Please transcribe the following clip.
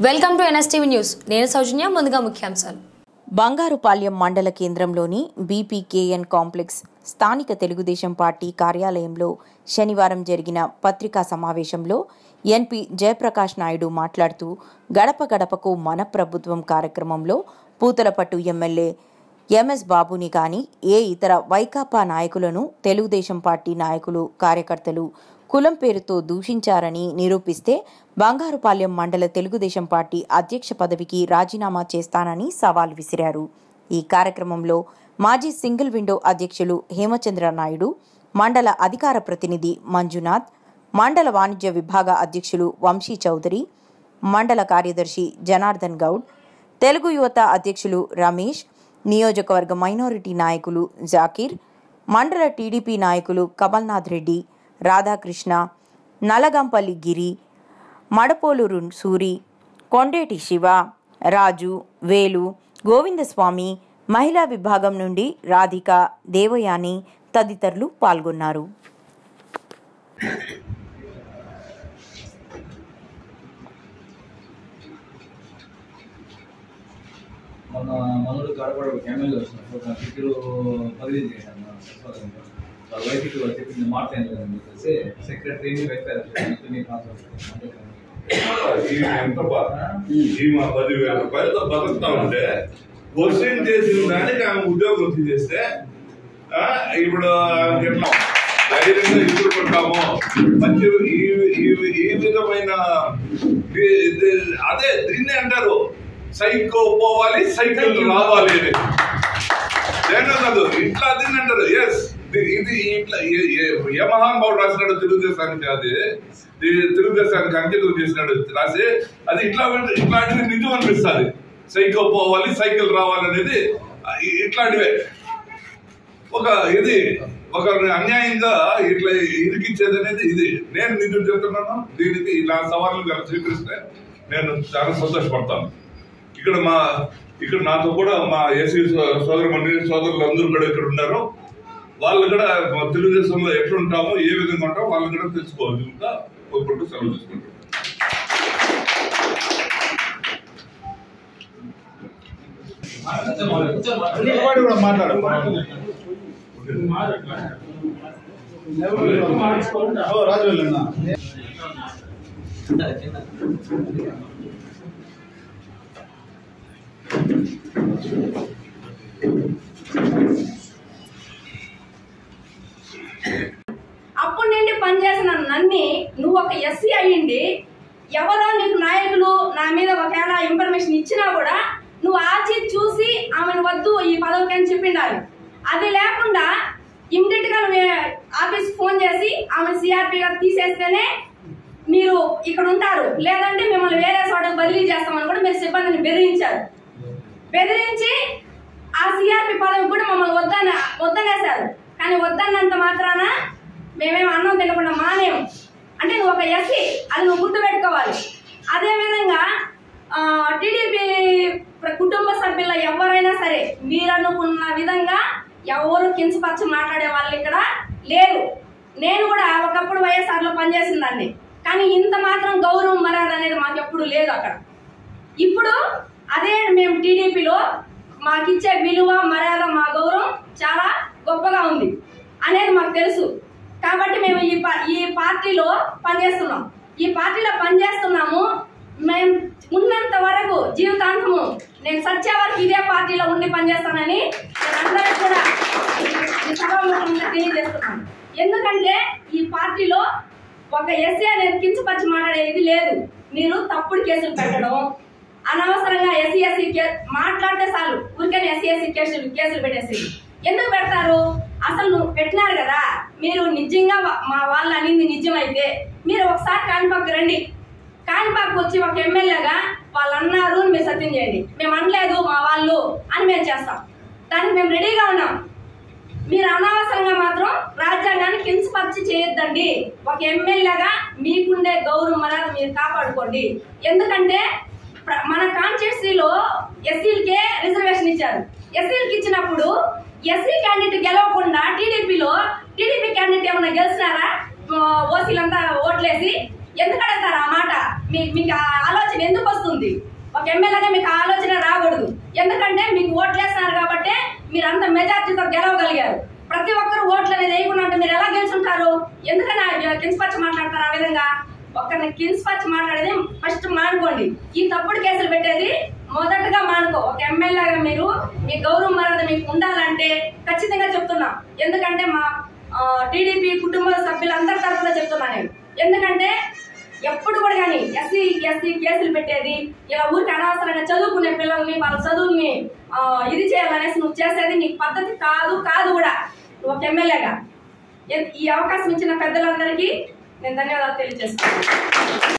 welcome to NSTV news నేను సౌజన్య ముందుగా ముఖ్యాంశాలు బంగారుపాళ్యం మండల కేంద్రంలోని బీపీకేఎన్ కాంప్లెక్స్ స్థానిక తెలుగుదేశం పార్టీ కార్యాలయంలో శనివారం జరిగిన పత్రికా సమావేశంలో ఎన్పి జయప్రకాష్ నాయుడు మాట్లాడుతూ గడప గడపకు మన ప్రభుత్వం కార్యక్రమంలో పూతలపట్టు ఎమ్మెల్యే ఎంఎస్ బాబుని కానీ ఏ ఇతర వైకాపా నాయకులను తెలుగుదేశం పార్టీ నాయకులు కార్యకర్తలు కులం పేరుతో దూషించారని నిరూపిస్తే బంగారుపాలెం మండల తెలుగుదేశం పార్టీ అధ్యక్ష పదవికి రాజీనామా చేస్తానని సవాల్ విసిరారు ఈ కార్యక్రమంలో మాజీ సింగిల్ విండో అధ్యక్షులు హేమచంద్ర నాయుడు మండల అధికార ప్రతినిధి మంజునాథ్ మండల వాణిజ్య విభాగ అధ్యక్షులు వంశీ చౌదరి మండల కార్యదర్శి జనార్దన్ గౌడ్ తెలుగు యువత అధ్యక్షులు రమేష్ నియోజకవర్గ మైనారిటీ నాయకులు జాకీర్ మండల టీడీపీ నాయకులు కమల్నాథ్ రెడ్డి రాధాకృష్ణ నలగంపల్లి గిరి మడపోలూరు సూరి కొండేటి శివ రాజు వేలు గోవిందస్వామి మహిళా విభాగం నుండి రాధిక దేవయాని తదితరులు పాల్గొన్నారు మొన్న మనోడు గడపడ ఒక ఎమ్మెల్యే వచ్చినప్పుడు నా టికెట్ బదిలీ చేశాను వాళ్ళ వైఫ్కి వాళ్ళు చెప్పింది మాట ఏం లేదని చెప్పేసి సెక్రటరీని వెళ్తారు ఈమె ఎంత బా- ఈమె పదివేల రూపాయలతో బతుకుతా ఉంటే క్వశ్చన్ చేసిన దానికి ఆమె ఉద్యోగం తీసేస్తే ఆ, ఇప్పుడు ఆమెకి ఎట్లా ధైర్యంగా ఎదురు కొట్టాము మంచి ఈ- ఈ- ఈ విధమైన ఈ- ఇది- అదే దీన్ని అంటారు సైకో పోవాలి సైకిల్ రావాలి అని ఏమో కాదు ఇట్లా దీన్ని అంటారు ఎస్ ఇది ఇట్లా ఏ- ఏ- ఏ మహానుభావుడు రాసినాడు తెలుగుదేశానికి అది ఇది తెలుగుదేశానికి అంకితం చేసినాడు రాసి అది ఇట్లా ఉంటే- ఇట్లాంటివి నిజం అనిపిస్తుంది సైకిల్ పోవాలి సైకిల్ రావాలి అనేది ఇ- ఇట్లాంటివే ఒక ఇది ఒక అన్యాయంగా ఇట్లా ఇరికిచ్చేది అనేది ఇది నేను నిజం చెప్తున్నాను దీనికి ఇలా సవాళ్ళు కనుక స్వీకరిస్తే నేను చాలా సంతోషపడతాను ఇక్కడ మా ఇక్కడ నాతో కూడా మా ఎస్సీ సోదరు మంది సోదరులు అందరూ కూడా ఇక్కడ ఉన్నారు వాళ్ళు కూడా మా తెలుగుదేశంలో ఎట్లుంటామో ఏ విధంగా ఉంటామో వాళ్ళు కూడా తెలుసుకోవాలి ఇంకా కోరుకుంటూ సెలవు తీసుకుంటాం నిలబడి కూడా మాట్లాడు ఓ, రాజు వెళ్ళన్నా అప్పటి నుండి పనిచేసిన నన్ని నువ్వు ఒక ఎస్సీ అయ్యిండి ఎవరో నీకు నాయకులు నా మీద ఒకవేళ ఇన్ఫర్మేషన్ ఇచ్చినా కూడా నువ్వు ఆచి చూసి ఆమెను వద్దు ఈ పదవికి అని చెప్పిండాలి అది లేకుండా ఇమ్మీడియట్ గా నువ్వు ఆఫీస్ ఫోన్ చేసి ఆమె సిఆర్పిగా తీసేస్తేనే మీరు ఇక్కడ ఉంటారు లేదంటే మిమ్మల్ని వేరే చోటకు బదిలీ చేస్తామని కూడా మీరు సిబ్బందిని బెదిరించారు బెదిరించి ఆ సిఆర్పి పదవి కూడా మమ్మల్ని వద్దన వద్దనేశారు కానీ వద్దన్నంత మాత్రాన మేమేం అన్నం తినకుండా మానేము అంటే నువ్వు ఒక ఎస్సీ అది నువ్వు గుర్తుపెట్టుకోవాలి అదేవిధంగా టీడీపీ కుటుంబ సభ్యుల ఎవరైనా సరే మీరు అనుకున్న విధంగా ఎవరు కించపరచ మాట్లాడే వాళ్ళు ఇక్కడ లేరు నేను కూడా ఒకప్పుడు వైఎస్ఆర్లో పనిచేసిందండి కానీ ఇంత మాత్రం గౌరవం మర్యాద అనేది మాకు ఎప్పుడు లేదు అక్కడ ఇప్పుడు అదే మేము టీడీపీలో మాకిచ్చే విలువ మర్యాద మా గౌరవం చాలా గొప్పగా ఉంది అనేది మాకు తెలుసు కాబట్టి మేము ఈ పా- ఈ పార్టీలో పనిచేస్తున్నాం ఈ పార్టీలో పనిచేస్తున్నాము మేము ఉన్నంత వరకు జీవితాంతము నేను సచ్చే వరకు ఇదే పార్టీలో ఉండి పనిచేస్తానని నేను అందరికీ కూడా ఈ సభాముఖంగా తెలియజేస్తున్నాను ఎందుకంటే ఈ పార్టీలో ఒక ఎస్సీ అనేది కించపరిచి మాట్లాడే ఇది లేదు మీరు తప్పుడు కేసులు పెట్టడం అనవసరంగా ఎస్సీ ఎస్సీ మాట్లాడితే చాలు ఊరికే ఎస్సీ ఎస్సీ కేసులు కేసులు పెట్టేసి ఎందుకు పెడతారు అసలు నువ్వు పెట్టినారు కదా మీరు నిజంగా వా- మా వాళ్ళు అనింది నిజమైతే మీరు ఒకసారి కాణిపాకు రండి కాణిపాకు వచ్చి ఒక ఎమ్మెల్యేగా వాళ్ళు అన్నారు అని మీరు సత్యం చేయండి మేము అనలేదు మా వాళ్ళు అని మేము చేస్తాం దానికి మేము రెడీగా ఉన్నాం మీరు అనవసరంగా మాత్రం రాజ్యాంగాన్ని కించపరిచి చేయొద్దండి ఒక ఎమ్మెల్యేగా మీకుండే గౌరవం మర్యాద మీరు కాపాడుకోండి ఎందుకంటే ప్ర- మన కాన్స్టిట్యూన్సీలో ఎస్సీలకే రిజర్వేషన్ ఇచ్చారు ఎస్సీలకి ఇచ్చినప్పుడు ఎస్సీ క్యాండిడేట్ గెలవకుండా టీడీపీలో టీడీపీ క్యాండిడేట్ ఏమైనా గెలిచినారా ఓసీలంతా ఓట్లేసి ఎందుకు అడుగుతారు ఆ మాట మీ మీకు ఆ ఆలోచన ఎందుకు వస్తుంది ఒక ఎమ్మెల్యేగా మీకు ఆ ఆలోచన రాకూడదు ఎందుకంటే మీకు ఓట్లు వేస్తున్నారు కాబట్టి మీరు అంత మెజార్టీతో గెలవగలిగారు ప్రతి ఒక్కరు ఓట్లు అనేది వేయకుండా ఉంటే మీరు ఎలా గెలుచుంటారు ఎందుకని ఆ కిన్స్పచ్చి మాట్లాడతారు ఆ విధంగా ఒక్కరిని కిన్స్పచ్చి మాట్లాడేది ఫస్ట్ మానుకోండి ఈ తప్పుడు కేసులు పెట్టేది మొదటగా మానుకో ఒక ఎమ్మెల్యేగా మీరు మీ గౌరవం మర్యాద మీకు ఉండాలంటే ఖచ్చితంగా చెప్తున్నా ఎందుకంటే మా టీడీపీ కుటుంబ సభ్యులందరి తరఫున చెప్తున్నా నేను ఎందుకంటే ఎప్పుడు కూడా కానీ ఎస్సీ ఎస్సీ కేసులు పెట్టేది ఇలా ఊరికి అనవసరంగా చదువుకునే పిల్లల్ని వాళ్ళ చదువుల్ని ఆ, ఇది చేయాలనేసి నువ్వు చేసేది నీకు పద్ధతి కాదు కాదు కూడా నువ్వు ఒక ఎమ్మెల్యేగా ఈ అవకాశం ఇచ్చిన పెద్దలందరికీ నేను ధన్యవాదాలు తెలియజేస్తున్నాను